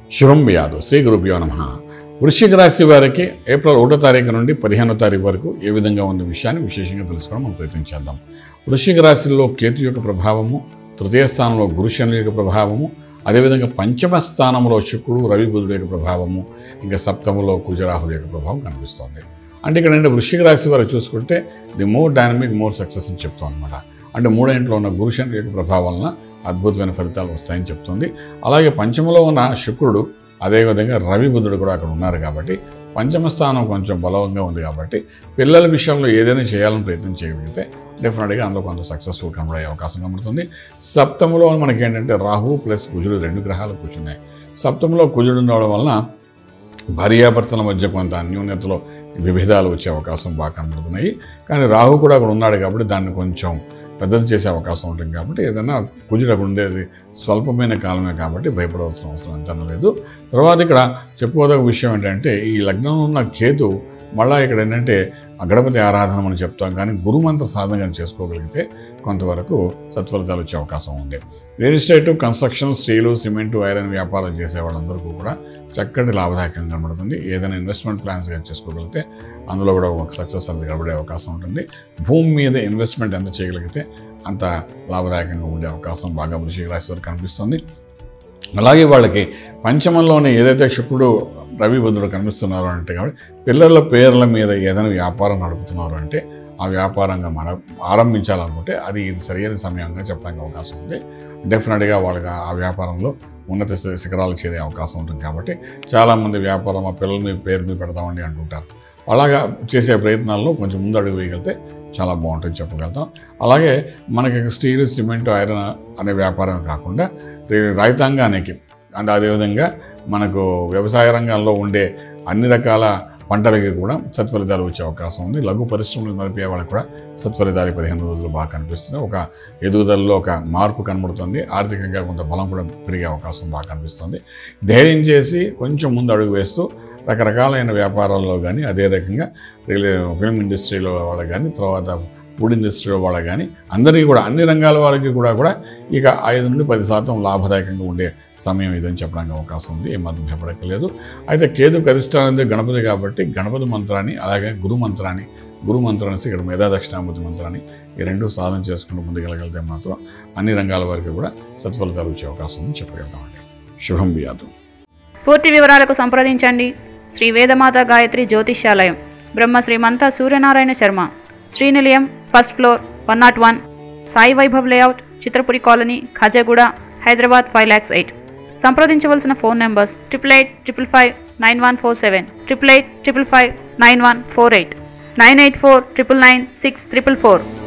శుభం వ్యాధు శ్రీ గురుభ్యో నమ వృశ్చిక రాశి వారికి ఏప్రిల్ ఒకటో తారీఖు నుండి పదిహేనో తారీఖు వరకు ఏ విధంగా ఉన్న విషయాన్ని విశేషంగా తెలుసుకోవడం మనం ప్రయత్నం చేద్దాం వృశ్చిక రాశిలో కేతు యొక్క ప్రభావము తృతీయ స్థానంలో గురు శనుల యొక్క ప్రభావము అదేవిధంగా పంచమ స్థానంలో శుక్రుడు రవి బుధుడు యొక్క ప్రభావము ఇంకా సప్తములో కుజరాహుల యొక్క ప్రభావం కనిపిస్తుంది అంటే ఇక్కడ అంటే వృశ్చిక రాశి వారు చూసుకుంటే the more dynamic more success అని చెప్తాం అనమాట అంటే మూడో ఇంట్లో ఉన్న గురు శని యొక్క ప్రభావం వలన అద్భుతమైన ఫలితాలు వస్తాయని చెప్తుంది అలాగే పంచమలో ఉన్న శుక్రుడు అదేవిధంగా రవి బుధుడు కూడా అక్కడ ఉన్నారు కాబట్టి పంచమ స్థానం కొంచెం బలవంగా ఉంది కాబట్టి పిల్లల విషయంలో ఏదైనా చేయాలని ప్రయత్నం చేయగలిగితే డెఫినెట్గా అందులో కొంత సక్సెస్ఫుల్ కనబడే అవకాశం కనబడుతుంది సప్తములో మనకి ఏంటంటే రాహు ప్లస్ కుజుడు రెండు గ్రహాలు కూర్చున్నాయి సప్తములో కుజుడు ఉండడం వలన భార్యాభర్తల మధ్య కొంత అన్యోన్యతలో విభేదాలు వచ్చే అవకాశం బాగా కనబడుతున్నాయి కానీ రాహు కూడా అక్కడ ఉన్నాడు కాబట్టి దాన్ని కొంచెం పెద్దది చేసే అవకాశం ఉంటుంది కాబట్టి ఏదైనా కుజుడు అక్కడ ఉండేది స్వల్పమైన కాలమే కాబట్టి భయపడవలసిన అవసరం ఎంత లేదు తర్వాత ఇక్కడ చెప్పుకోదగ్గ విషయం ఏంటంటే ఈ లగ్నంలో ఉన్న కేతు మళ్ళా ఇక్కడ ఏంటంటే ఆ గణపతి ఆరాధన మనం చెప్తాం కానీ గురుమంత సాధన కానీ చేసుకోగలిగితే కొంతవరకు సత్ఫలితాలు వచ్చే అవకాశం ఉంది real estate construction steel cement iron వ్యాపారం చేసే వాళ్ళందరికీ కూడా చక్కటి లాభదాయకంగా కనబడుతుంది ఏదైనా ఇన్వెస్ట్మెంట్ ప్లాన్స్ కానీ చేసుకోగలిగితే అందులో కూడా ఒక సక్సెస్ అనేది కనబడే అవకాశం ఉంటుంది భూమి మీద ఇన్వెస్ట్మెంట్ ఎంత చేయగలిగితే అంత లాభదాయకంగా ఉండే అవకాశం బాగా వృషిక రాశి వారికి కనిపిస్తుంది అలాగే వాళ్ళకి పంచమంలోనే ఏదైతే శుక్రుడు రవి బుధుడు కనిపిస్తున్నారో అంటే కాబట్టి పిల్లల పేర్ల మీద ఏదైనా వ్యాపారం నడుపుతున్నారు అంటే ఆ వ్యాపారంగా మన ఆరంభించాలనుకుంటే అది ఇది సరైన సమయంగా చెప్పడానికి అవకాశం ఉంది డెఫినెట్గా వాళ్ళకి ఆ వ్యాపారంలో ఉన్నత స్థి- శిఖరాలు చేరే అవకాశం ఉంటుంది కాబట్టి చాలామంది వ్యాపారం మా పిల్లల మీద పేరు మీద పెడతామండి అంటుంటారు అలాగా చేసే ప్రయత్నాల్లో కొంచెం ముందు అడుగు వేయగలిగితే చాలా బాగుంటుంది చెప్పగలుగుతాం అలాగే మనకి స్టీల్ సిమెంట్ ఐరన్ అనే వ్యాపారం కాకుండా రే- రైతాంగానికి అండ్ అదేవిధంగా మనకు వ్యవసాయ రంగంలో ఉండే అన్ని రకాల పంటలకి కూడా సత్ఫలితాలు వచ్చే అవకాశం ఉంది లఘు పరిశ్రమలు నడిపే వాళ్ళకి కూడా సత్ఫలితాలు ఈ పదిహేను రోజులు బాగా కనిపిస్తుంది ఒక ఎదుగుదలలో ఒక మార్పు కనబడుతుంది ఆర్థికంగా కొంత బలం కూడా పెరిగే అవకాశం బాగా కనిపిస్తుంది ధైర్యం చేసి కొంచెం ముందు అడుగు వేస్తూ రకరకాలైన వ్యాపారాల్లో కానీ అదే రకంగా రియల్ ఫిల్మ్ ఇండస్ట్రీలో వాళ్ళకి కానీ తర్వాత ఫుడ్ ఇండస్ట్రీలో వాళ్ళకి కానీ అందరికీ కూడా అన్ని రంగాల వారికి కూడా కూడా ఇక ఐదు నుండి పది శాతం లాభదాయకంగా ఉండే సమయం ఇదని చెప్పడానికి అవకాశం ఉంది ఏమాత్రం భయపడక్కర్లేదు అయితే కేతు కధిష్టానం అనేది గణపతి కాబట్టి గణపతి మంత్రాన్ని అలాగే గురు మంత్రాన్ని గురు మంత్రాన్ని ఇక్కడ మేధా దక్షిణామూర్తి మంత్రాన్ని ఈ రెండు సాధన చేసుకుంటూ ముందుకెళ్ళగలిగితే మాత్రం అన్ని రంగాల వారికి కూడా సత్ఫలితాలు వచ్చే అవకాశం ఉందని చెప్పగలుగుతామండి శుభం వ్యాధు పూర్తి వివరాలకు సంప్రదించండి Shri Vedamata Gayatri Jyotishyalayam Brahma Srimantha Suryanarayana Sharma Srinilayam first floor one naught one Sai Vaibhav layout Chitrapuri colony Khajaguda Hyderabad five lakhs eight సంప్రదించవలసిన phone numbers triple eight triple five nine one four seven triple eight triple five nine one four eight nine eight four triple nine six triple four